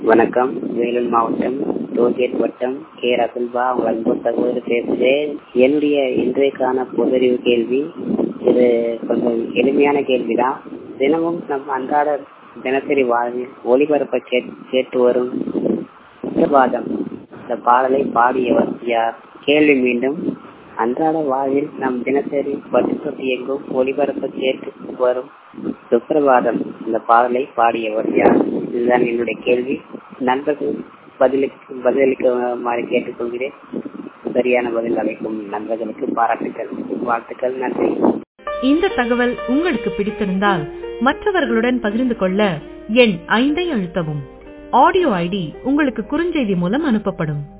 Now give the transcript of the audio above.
வணக்கம் வேலூர் மாவட்டம் டோல்கேட் வட்டம் கே ரகுல்பா உங்கள் அன்பு சகோதரர் பேசுகிறேன் என்னுடைய இன்றைக்கான பொதறிவு கேள்வி இது கொஞ்சம் எளிமையான கேள்விதான் தினமும் நம் அன்றாட தினசரி வாழ்வில் ஒளிபரப்ப கேட்டு வரும் சுப்பிரபாதம் இந்த பாடலை பாடியவர் யார் கேள்வி மீண்டும் அன்றாட வாழ்வில் நம் தினசரி பட்டுப்பட்டு எங்கும் ஒளிபரப்ப கேட்டு வரும் சுப்பிரபாதம் இந்த பாடலை பாடியவர் யார் இதுதான் என்னுடைய கேள்வி நண்பர்கள் பதிலுக்கு பதிலளிக்குமாறு கேட்டுக்கொள்கிறேன் சரியான பதில் அளிக்கும் நண்பர்களுக்கு பாராட்டுகள் வாழ்த்துக்கள் நன்றி இந்த தகவல் உங்களுக்கு பிடித்திருந்தால் மற்றவர்களுடன் பகிர்ந்து கொள்ள எண் ஐந்தை அழுத்தவும் ஆடியோ ஐடி உங்களுக்கு குறுஞ்செய்தி மூலம் அனுப்பப்படும்